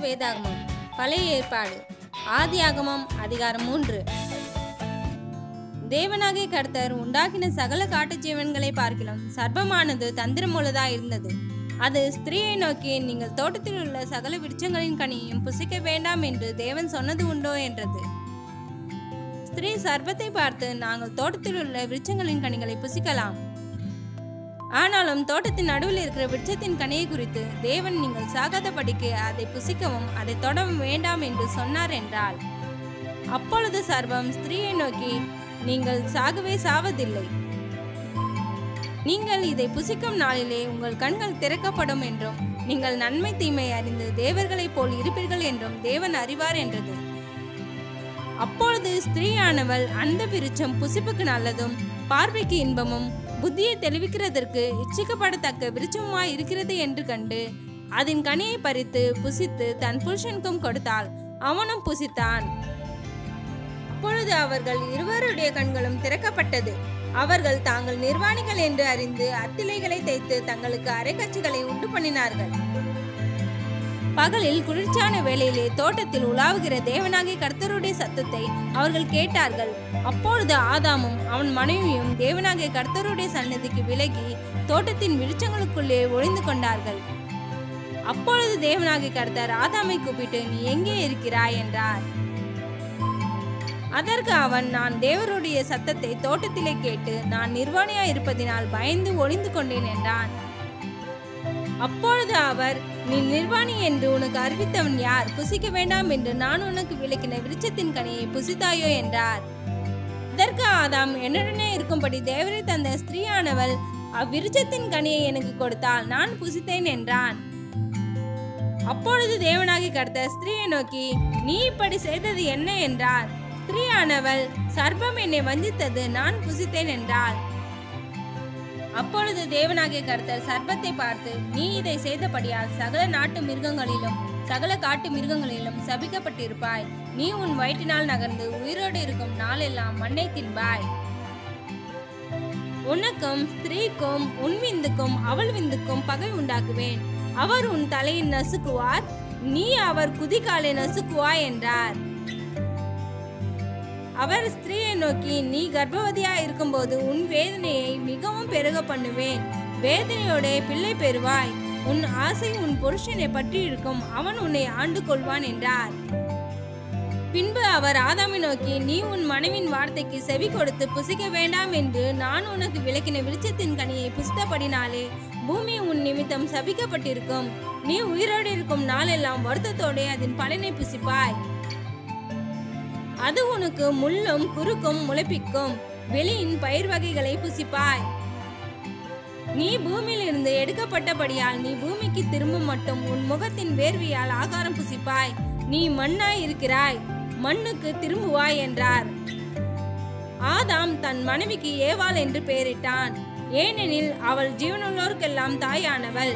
வேதாகமம் பழைய ஏற்பாடு ஆதியாகமம் அதிகாரம் மூன்று தேவனாகிய கர்த்தர் உண்டாக்கின சகல காட்டு ஜீவன்களை பார்க்கிலும் சர்ப்பமானது தந்திரமுள்ளதா இருந்தது அது ஸ்திரீயை நோக்கி நீங்கள் தோட்டத்தில் உள்ள சகல விருட்சங்களின் கனியையும் புசிக்க வேண்டாம் என்று தேவன் சொன்னது உண்டோ என்றது ஸ்திரீ சர்ப்பத்தை பார்த்து நாங்கள் தோட்டத்தில் உள்ள விருட்சங்களின் கனிகளை புசிக்கலாம் ஆனாலும் தோட்டத்தின் நடுவில் இருக்கிற விருட்சத்தின் கனியை குறித்து தேவன் நீங்கள் சாகாதபடிக்கு அதை புசிக்கவும் அதை தொடவும் வேண்டாம் என்று சொன்னார் என்றாள் அப்பொழுது சர்வம் ஸ்திரீயை நோக்கி நீங்கள் சாகவே சாவதில்லை நீங்கள் இதை புசிக்கும் நாளிலே உங்கள் கண்கள் திறக்கப்படும் என்றும் நீங்கள் நன்மை தீமை அறிந்து தேவர்களைப் போல் இருப்பீர்கள் என்றும் தேவன் அறிவார் என்றது அப்பொழுது ஸ்திரீயானவள் அந்த விருட்சம் புசிப்புக்கு நல்லதும் பார்வைக்கு இன்பமும் புத்தியை தெளிவிக்கிறதற்கு இச்சிக்கப்படத்தக்க விருட்சமாய் இருக்கிறது என்று கண்டு அதன் கனியை பறித்து புசித்து தன் புருஷனுக்கும் கொடுத்தாள் அவனும் புசித்தான் அப்பொழுது அவர்கள் இருவருடைய கண்களும் திறக்கப்பட்டது அவர்கள் தாங்கள் நிர்வாணிகள் என்று அறிந்து அத்திலைகளை தைத்து தங்களுக்கு அரைக்கச்சுகளை உண்டு பண்ணினார்கள் பகலில் குளிர்ச்சியான வேளையிலே தோட்டத்தில் உலாவுகிற தேவனாகிய கர்த்தருடைய சத்தத்தை அவர்கள் கேட்டார்கள் அப்பொழுது ஆதாமும் அவன் மனைவியும் தேவனாகிய கர்த்தருடைய சன்னதிக்கு விலகி தோட்டத்தின் விருட்சங்களுக்குள்ளே ஒளிந்து கொண்டார்கள் அப்பொழுது தேவனாகிய கர்த்தர் ஆதாமை கூப்பிட்டு நீ எங்கே இருக்கிறாய் என்றார் அதற்கு அவன் நான் தேவருடைய சத்தத்தை தோட்டத்திலே கேட்டு நான் நிர்வாணியா இருப்பதினால் பயந்து ஒளிந்து கொண்டேன் என்றான் அப்பொழுது அவர் நீ நிர்வாணி என்று உனக்கு அறிவித்தவன் யார் புசிக்க வேண்டாம் என்று நான் உனக்கு விளக்கின விருட்சத்தின் கனியை புசித்தாயோ என்றார் இதற்கு ஆதாம் என்னுடனே இருக்கும்படி தேவரை தந்த ஸ்திரீயானவள் அவ்விருட்சத்தின் கனியை எனக்கு கொடுத்தால் நான் புசித்தேன் என்றான் அப்பொழுது தேவனாகி கர்த்தர் ஸ்திரீயை நோக்கி நீ இப்படி செய்தது என்ன என்றார் ஸ்திரீயானவள் சர்ப்பம் என்னை வஞ்சித்தது நான் புசித்தேன் என்றாள் அப்பொழுது தேவனாகிய கர்த்தர் சர்ப்பத்தை பார்த்து நீ இதை செய்தபடியால் சகல நாட்டு மிருகங்களிலும் சகல காட்டு மிருகங்களிலும் சபிக்கப்பட்டிருப்பாய் நீ உன் வயிற்றினால் நகர்ந்து உயிரோடு இருக்கும் நாளெல்லாம் மண்ணை தின்பாய் உனக்கும் ஸ்திரீக்கும் உன் விந்துக்கும் அவள் விந்துக்கும் பகை உண்டாக்குவேன் அவர் உன் தலையை நசுக்குவார் நீ அவர் குதிகாலை நசுக்குவாய் என்றார் அவர் ஸ்திரீயை நோக்கி நீ கர்ப்பவதியா இருக்கும்போது உன் வேதனையை மிகவும் பெருக பண்ணுவேன் வேதனையோட பிள்ளை பெறுவாய் உன் ஆசை உன் புருஷனை பற்றி இருக்கும் அவன் உன்னை ஆண்டு கொள்வான் என்றார் பின்பு அவர் ஆதாமை நோக்கி நீ உன் மனைவின் வார்த்தைக்கு செவி கொடுத்து புசிக்க வேண்டாம் என்று நான் உனக்கு விளக்கின விருட்சத்தின் கனியை புசித்தபடினாலே பூமி உன் நிமித்தம் சபிக்கப்பட்டிருக்கும் நீ உயிரோடு இருக்கும் நாளெல்லாம் வருத்தத்தோടെ அதன் பலனை புசிப்பாய் அது உனக்கு முள்ளும் குறுக்கும் முளைப்பிக்கும் வெளியின் பயிர் வகைகளை புசிப்பாய் நீ பூமியிலிருந்து எடுக்கப்பட்டபடியால் நீ பூமிக்கு திரும்பும் மட்டும் உன் முகத்தின் வேர்வையால் ஆகாரம் புசிப்பாய் நீ மண்ணாய் இருக்கிறாய் மண்ணுக்கு திரும்புவாய் என்றார் ஆதாம் தன் மனைவிக்கு ஏவாள் என்று பெயரிட்டான் ஏனெனில் அவள் ஜீவனுள்ளோருக்கெல்லாம் தாயானவள்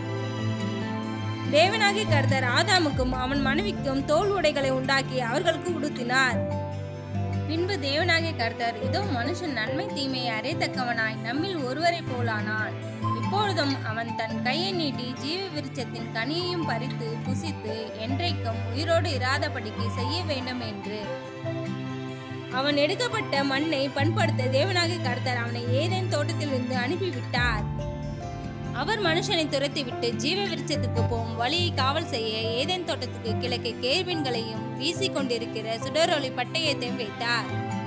தேவனாகி கர்த்தர் ஆதாமுக்கும் அவன் மனைவிக்கும் தோல் உடைகளை உண்டாக்கி அவர்களுக்கு உடுத்தினார் பின்பு தேவனாகிய கர்த்தர் இதோ மனுஷன் நன்மை தீமையை அறியத்தக்கவனாய் நம்மில் ஒருவரை போலானான் இப்பொழுதும் அவன் தன் கையை நீட்டி ஜீவ விருட்சத்தின் கனியையும் பறித்து புசித்து என்றைக்கும் உயிரோடு இராதபடிக்கு செய்ய வேண்டும் என்று அவன் எடுக்கப்பட்ட மண்ணை பண்படுத்த தேவனாகிய கர்த்தர் அவனை ஏதேன் தோட்டத்திலிருந்து அனுப்பிவிட்டார் அவர் மனுஷனை துரத்திவிட்டு ஜீவ விருட்சத்துக்கு போகும் வழியை காவல் செய்ய ஏதேன் தோட்டத்துக்கு கிழக்கே கேர்வின்களையும் வீசிக் கொண்டிருக்கிற சுடரொளி பட்டயத்தையும் வைத்தார்